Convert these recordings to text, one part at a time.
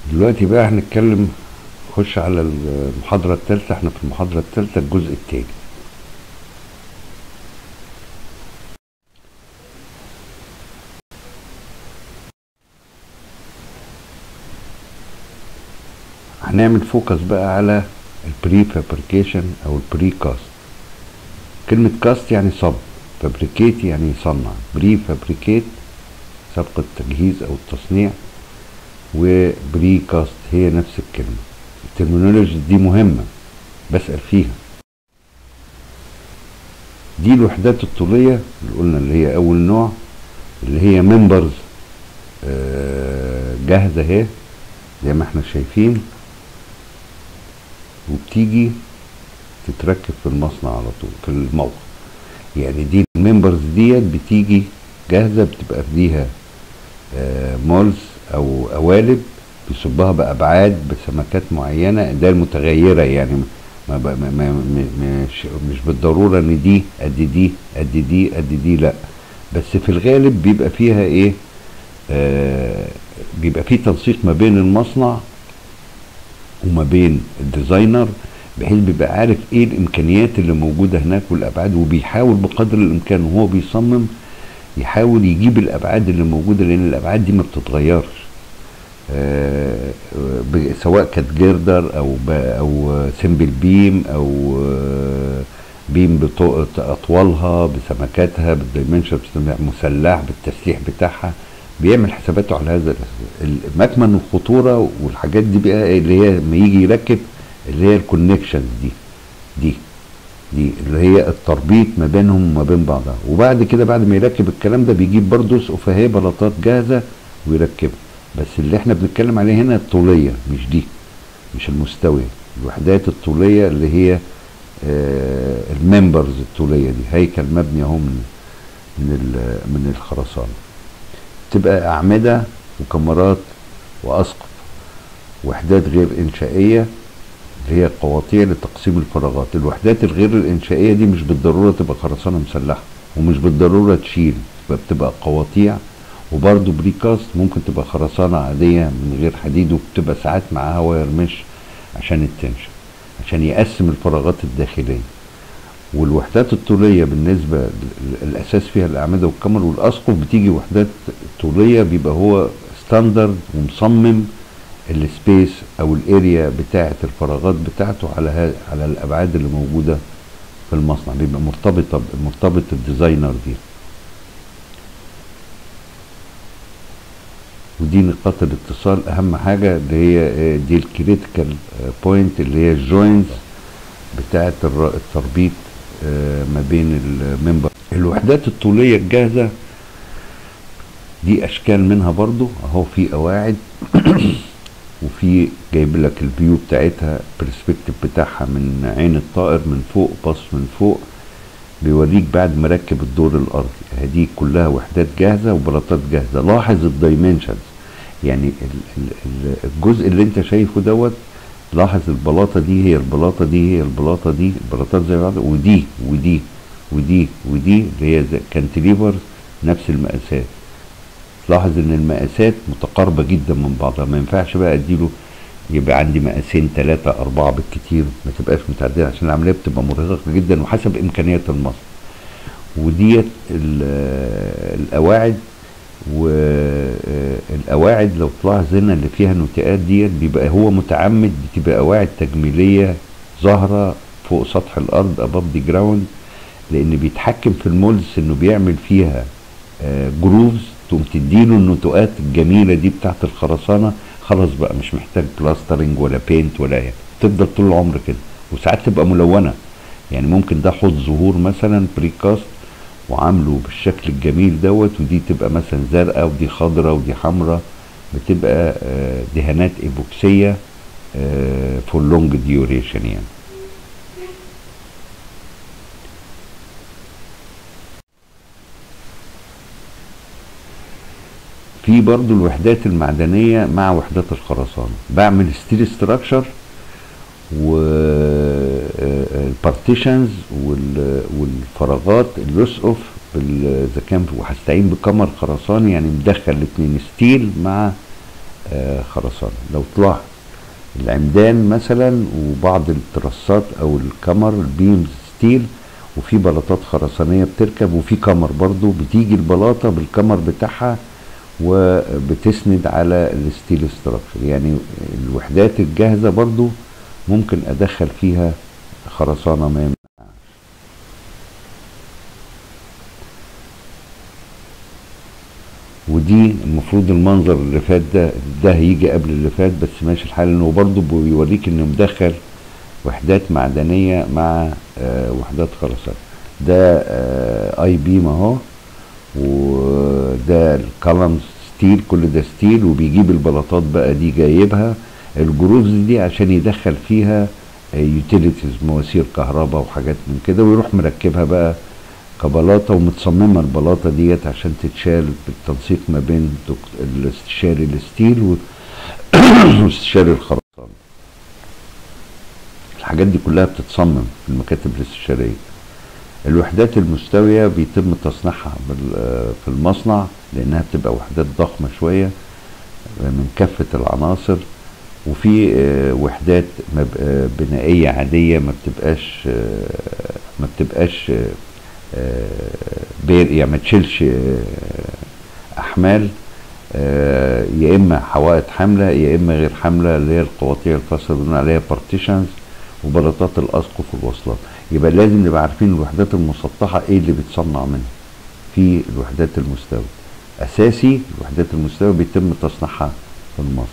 دلوقتي بقى هنتكلم نخش على المحاضرة الثالثة احنا في المحاضرة الثالثة الجزء الثاني هنعمل فوكس بقى على البري فابريكيشن او البري كاست كلمة كاست يعني صب فابريكيت يعني يصنع بري فابريكيت سبق التجهيز او التصنيع وبري كاست هي نفس الكلمة الترمينولوجي دي مهمة بسأل فيها دي الوحدات الطولية اللي قلنا اللي هي أول نوع اللي هي ممبرز جاهزة اهي زي ما احنا شايفين وبتيجي تتركب في المصنع على طول في الموقع يعني دي الممبرز ديت بتيجي جاهزة بتبقى فيها مولز او قوالب بيصبها بابعاد بسمكات معينه ده المتغيره يعني ما ما ما مش مش بالضروره ان دي قد دي قد دي قد دي لا بس في الغالب بيبقى فيها ايه آه بيبقى في تنسيق ما بين المصنع وما بين الديزاينر بحيث بيبقى عارف ايه الامكانيات اللي موجوده هناك والابعاد وبيحاول بقدر الامكان وهو بيصمم يحاول يجيب الابعاد اللي موجوده لان الابعاد دي ما بتتغيرش آه سواء كانت جردر او او سمبل بيم او بيم باطوالها بسمكاتها بالدايمنشن مسلح بالتسليح بتاعها بيعمل حساباته على هذا مكمن الخطوره والحاجات دي بقى اللي هي لما يجي يركب اللي هي الكونكشنز دي دي دي اللي هي التربيط ما بينهم وما بين بعضها وبعد كده بعد ما يركب الكلام ده بيجيب برضه فهي بلاطات جاهزه ويركبها بس اللي احنا بنتكلم عليه هنا الطوليه مش دي مش المستويه الوحدات الطوليه اللي هي آه الممبرز الطوليه دي هيكل مبني اهو من من من الخرسانه تبقى اعمده وكمرات واسقف وحدات غير انشائيه اللي هي قواطيع لتقسيم الفراغات الوحدات الغير الانشائيه دي مش بالضروره تبقى خرسانه مسلحه ومش بالضروره تشيل بتبقى قواطيع وبرده بريكاست ممكن تبقى خرسانه عاديه من غير حديد وبتبقى ساعات معاها واير مش عشان التنشن عشان يقسم الفراغات الداخليه والوحدات الطوليه بالنسبه الاساس فيها الاعمده والكمر والاسقف بتيجي وحدات طوليه بيبقى هو ستاندرد ومصمم السبيس او الاريا بتاعه الفراغات بتاعته على على الابعاد اللي موجوده في المصنع بيبقى مرتبطه مرتبط الديزاينر دي ودي نقاط الاتصال اهم حاجه اللي هي دي الكريتيكال بوينت اللي هي الجوينتس بتاعه التربيط ما بين الممبر الوحدات الطوليه الجاهزه دي اشكال منها برضو اهو في قواعد وفي جايب لك الفيو بتاعتها برسبكتيف بتاعها من عين الطائر من فوق باص من فوق بيوريك بعد ما ركب الدور الارضي دي كلها وحدات جاهزه وبلاطات جاهزه لاحظ الدايمنشنز يعني الجزء اللي انت شايفه دوت لاحظ البلاطه دي هي البلاطه دي هي البلاطه دي البلاطات زي بعض ودي ودي ودي ودي اللي هي كانتليفرز نفس المقاسات تلاحظ ان المقاسات متقاربه جدا من بعضها ما ينفعش بقى اديله يبقى عندي مقاسين ثلاثة أربعة بالكتير ما تبقاش متعدية عشان العملية بتبقى مرهقة جدا وحسب إمكانيات المصنع وديت القواعد والقواعد لو تلاحظ هنا اللي فيها نوتيات ديت بيبقى هو متعمد بتبقى قواعد تجميلية ظاهرة فوق سطح الأرض above the ground لأن بيتحكم في المولز إنه بيعمل فيها جروفز تقوم تديله النتوءات الجميلة دي بتاعت الخرسانة خلاص بقى مش محتاج بلاسترنج ولا بينت ولا يعني تفضل طول العمر كده وساعات تبقى ملونة يعني ممكن ده حوض زهور مثلا بريكاست وعامله بالشكل الجميل دوت ودي تبقى مثلا زرقاء ودي خضراء ودي حمراء بتبقى دهانات ايبوكسية فور لونج ديوريشن يعني في برضو الوحدات المعدنية مع وحدات الخرسانة بعمل ستيل ستراكشر والبارتيشنز والفراغات اللوس اوف اذا كان وهستعين بكمر خرساني يعني مدخل الاثنين ستيل مع آه خرسانة لو تلاحظ العمدان مثلا وبعض الترسات او الكمر البيمز ستيل وفي بلاطات خرسانية بتركب وفي كمر برضو بتيجي البلاطة بالكمر بتاعها وبتسند على الستيل ستراكشر يعني الوحدات الجاهزة برضو ممكن ادخل فيها خرسانة ما يمنعش ودي المفروض المنظر اللي فات ده ده هيجي قبل اللي فات بس ماشي الحال انه برضه بيوريك انه مدخل وحدات معدنية مع آه وحدات خرسانة ده آه اي بيم اهو وده الكولمز ستيل كل ده ستيل وبيجيب البلاطات بقى دي جايبها الجروفز دي عشان يدخل فيها يوتيليتيز مواسير كهرباء وحاجات من كده ويروح مركبها بقى كبلاطه ومتصممه البلاطه ديت عشان تتشال بالتنسيق ما بين الاستشاري الستيل واستشاري الخرسانه الحاجات دي كلها بتتصمم في المكاتب الاستشاريه الوحدات المستويه بيتم تصنيعها في المصنع لانها بتبقى وحدات ضخمه شويه من كافه العناصر وفي وحدات بنائيه عاديه ما بتبقاش ما بتبقاش بير يعني ما تشيلش احمال يا اما حوائط حامله يا اما غير حامله اللي هي القواطيع الفاصله بنقول عليها بارتيشنز وبلاطات الاسقف والوصلات يبقى لازم نبقى عارفين الوحدات المسطحه ايه اللي بيتصنع منها في الوحدات المستوى اساسي الوحدات المستوى بيتم تصنيعها في المصنع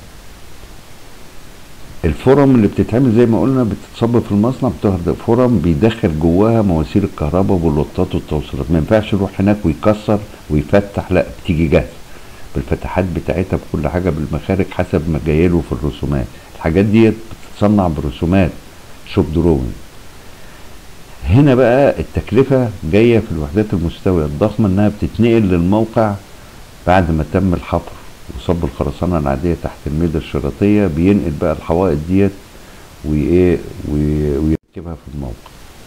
الفرم اللي بتتعمل زي ما قلنا بتتصب في المصنع بتاخد فرم بيدخل جواها مواسير الكهرباء واللطات والتوصيلات ما ينفعش يروح هناك ويكسر ويفتح لا بتيجي جاهزه بالفتحات بتاعتها بكل حاجه بالمخارج حسب ما جايله في الرسومات الحاجات دي بتتصنع برسومات شوب دروينج هنا بقى التكلفه جايه في الوحدات المستويه الضخمه انها بتتنقل للموقع بعد ما تم الحفر وصب الخرسانه العاديه تحت الميده الشراطيه بينقل بقى الحوائط ديت وايه ويركبها في الموقع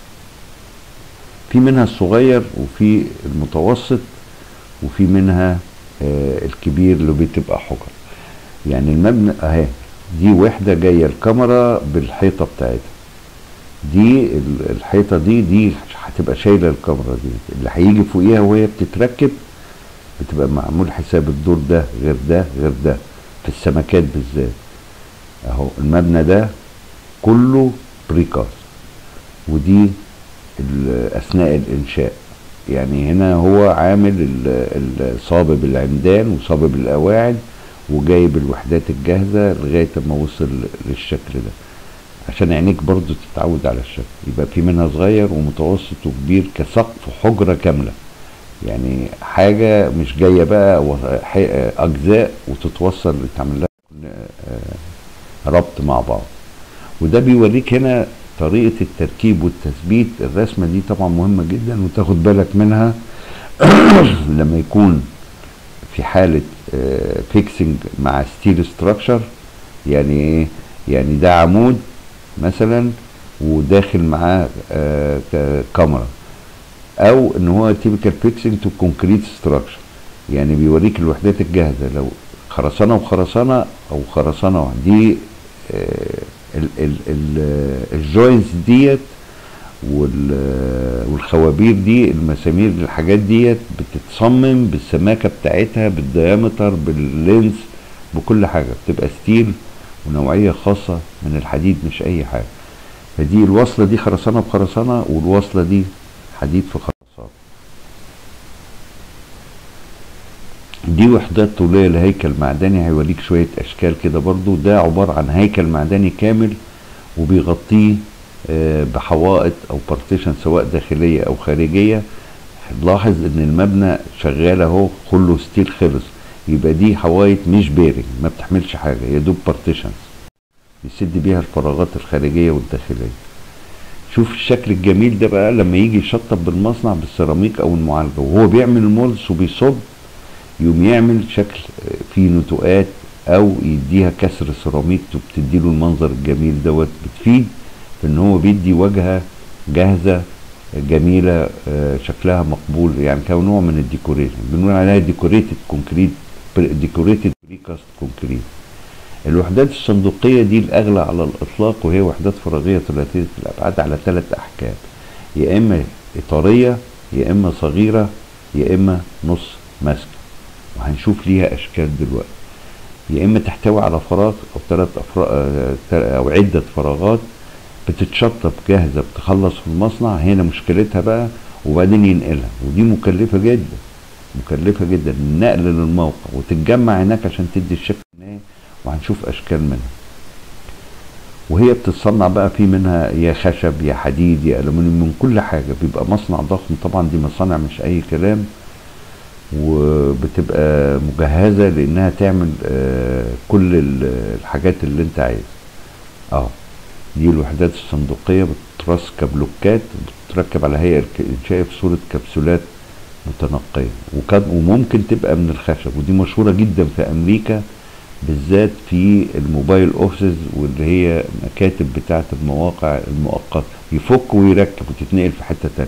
في منها الصغير وفي المتوسط وفي منها آه الكبير اللي بتبقى حجر يعني المبنى اهي دي وحده جايه الكاميرا بالحيطه بتاعتها دي الحيطه دي دي هتبقى شايله الكاميرا دي اللي هيجي فوقيها وهي بتتركب بتبقى معمول حساب الدور ده غير ده غير ده في السمكات بالذات اهو المبنى ده كله بريكاست ودي اثناء الانشاء يعني هنا هو عامل صابب العمدان وصابب القواعد وجايب الوحدات الجاهزه لغايه ما وصل للشكل ده عشان عينيك برضو تتعود على الشكل يبقى في منها صغير ومتوسط وكبير كسقف حجره كامله يعني حاجة مش جاية بقى أجزاء وتتوصل تعمل لها ربط مع بعض وده بيوريك هنا طريقة التركيب والتثبيت الرسمة دي طبعا مهمة جدا وتاخد بالك منها لما يكون في حالة فيكسنج مع ستيل ستراكشر يعني ايه يعني ده عمود مثلا وداخل معاه كاميرا او ان هو تيبيكال فيكسنج تو كونكريت ستراكشر يعني بيوريك الوحدات الجاهزه لو خرسانه وخرسانه او خرسانه واحده دي الجوينتس ديت والخوابير دي المسامير الحاجات ديت بتتصمم بالسماكه بتاعتها بالديامتر باللينس بكل حاجه بتبقى ستيل ونوعيه خاصه من الحديد مش اي حاجه فدي الوصله دي خرسانه بخرسانه والوصله دي حديد في خرسانه دي وحدات طوليه لهيكل معدني هيوريك شويه اشكال كده برضو ده عباره عن هيكل معدني كامل وبيغطيه بحوائط او بارتيشن سواء داخليه او خارجيه لاحظ ان المبنى شغال اهو كله ستيل خلص يبقى دي حوايط مش بيرنج ما بتحملش حاجه يا دوب بارتيشنز يسد بيها الفراغات الخارجيه والداخليه شوف الشكل الجميل ده بقى لما يجي يشطب بالمصنع بالسيراميك او المعالجه وهو بيعمل المولس وبيصب يقوم يعمل شكل فيه نتوءات او يديها كسر سيراميك وبتديله المنظر الجميل دوت بتفيد في ان هو بيدي واجهه جاهزه جميله شكلها مقبول يعني كنوع من الديكوريشن بنقول عليها ديكوريتد كونكريت ديكوريتد بريكاست كونكريت الوحدات الصندوقية دي الأغلى على الإطلاق وهي وحدات فراغية ثلاثية الأبعاد على ثلاث أحكام يا إما إطارية يا إما صغيرة يا إما نص ماسكة وهنشوف ليها أشكال دلوقتي يا إما تحتوي على فراغ أو ثلاث أفراغ أو عدة فراغات بتتشطب جاهزة بتخلص في المصنع هنا مشكلتها بقى وبعدين ينقلها ودي مكلفة جدا مكلفة جدا النقل للموقع وتتجمع هناك عشان تدي الشكل النهائي وهنشوف اشكال منها وهي بتتصنع بقى في منها يا خشب يا حديد يا الومنيوم من كل حاجه بيبقى مصنع ضخم طبعا دي مصانع مش اي كلام وبتبقى مجهزه لانها تعمل آه كل الحاجات اللي انت عايزها اه دي الوحدات الصندوقيه بتترص كبلوكات بتتركب على هيئه انشائيه في صوره كبسولات متنقيه وممكن تبقى من الخشب ودي مشهوره جدا في امريكا بالذات في الموبايل اوفيسز واللي هي مكاتب بتاعه المواقع المؤقته يفك ويركب وتتنقل في حته تانية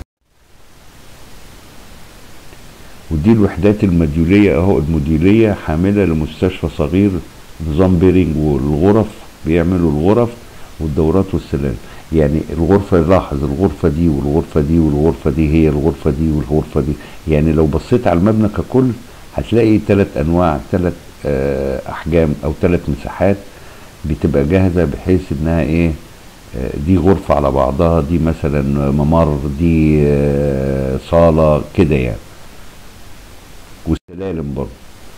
ودي الوحدات المديوليه اهو المديوليه حامله لمستشفى صغير نظام بيرنج والغرف بيعملوا الغرف والدورات والسلالم يعني الغرفة لاحظ الغرفة دي والغرفة دي والغرفة دي هي الغرفة دي والغرفة دي يعني لو بصيت على المبنى ككل هتلاقي ثلاث انواع ثلاث احجام او ثلاث مساحات بتبقى جاهزه بحيث انها ايه دي غرفه على بعضها دي مثلا ممر دي صاله كده يعني والسلالم برضه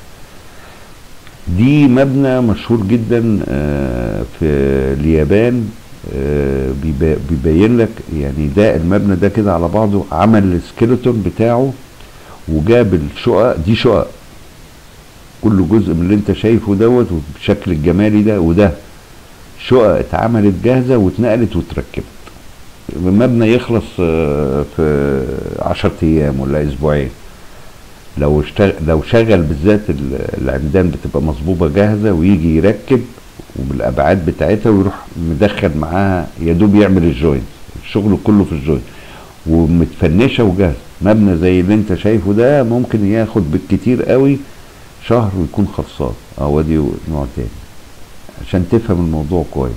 دي مبنى مشهور جدا في اليابان بيبين لك يعني ده المبنى ده كده على بعضه عمل السكيلتون بتاعه وجاب الشقق دي شقق كل جزء من اللي انت شايفه دوت بالشكل الجمالي ده وده شقق اتعملت جاهزه واتنقلت واتركبت المبنى يخلص في عشرة ايام ولا اسبوعين لو اشتغل لو شغل بالذات العمدان بتبقى مصبوبه جاهزه ويجي يركب وبالابعاد بتاعتها ويروح مدخل معاها يا دوب يعمل الجوينت الشغل كله في الجوينت ومتفنشه وجاهزه مبنى زي اللي انت شايفه ده ممكن ياخد بالكتير قوي شهر ويكون خلصان اه دي نوع تاني عشان تفهم الموضوع كويس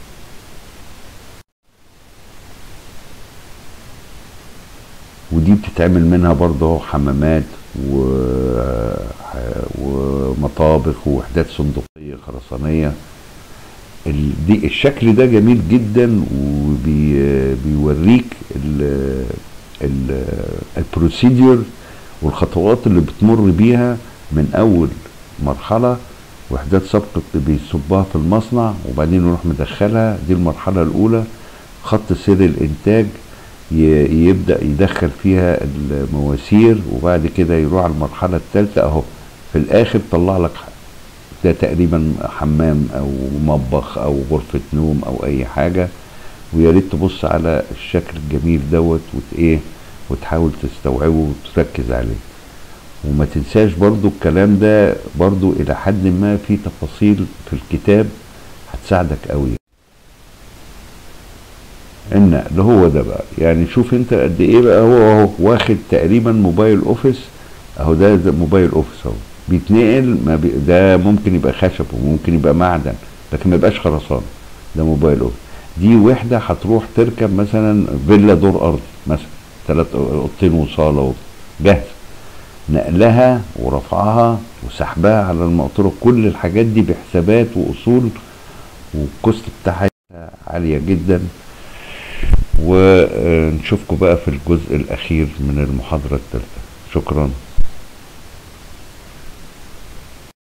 ودي بتتعمل منها برضه حمامات و... ومطابخ ووحدات صندوقية خرسانية ال... دي الشكل ده جميل جدا وبيوريك ال... ال... البروسيديور والخطوات اللي بتمر بيها من اول مرحله وحدات سبق بيصبها في المصنع وبعدين يروح مدخلها دي المرحله الاولى خط سير الانتاج يبدا يدخل فيها المواسير وبعد كده يروح على المرحله الثالثه اهو في الاخر طلع لك ده تقريبا حمام او مطبخ او غرفه نوم او اي حاجه ويا ريت تبص على الشكل الجميل دوت وت ايه وتحاول تستوعبه وتركز عليه وما تنساش برضو الكلام ده برضو الى حد ما في تفاصيل في الكتاب هتساعدك قوي النقل هو ده بقى يعني شوف انت قد ايه بقى هو اهو واخد تقريبا موبايل اوفيس اهو ده, ده موبايل اوفيس اهو بيتنقل ما بي ده ممكن يبقى خشب وممكن يبقى معدن لكن ما يبقاش خرسانه ده موبايل اوفيس دي وحده هتروح تركب مثلا فيلا دور ارضي مثلا ثلاث اوضتين وصاله جاهزه نقلها ورفعها وسحبها على المقطوره كل الحاجات دي بحسابات واصول والكوست بتاعها عاليه جدا ونشوفكم بقى في الجزء الاخير من المحاضره الثالثه شكرا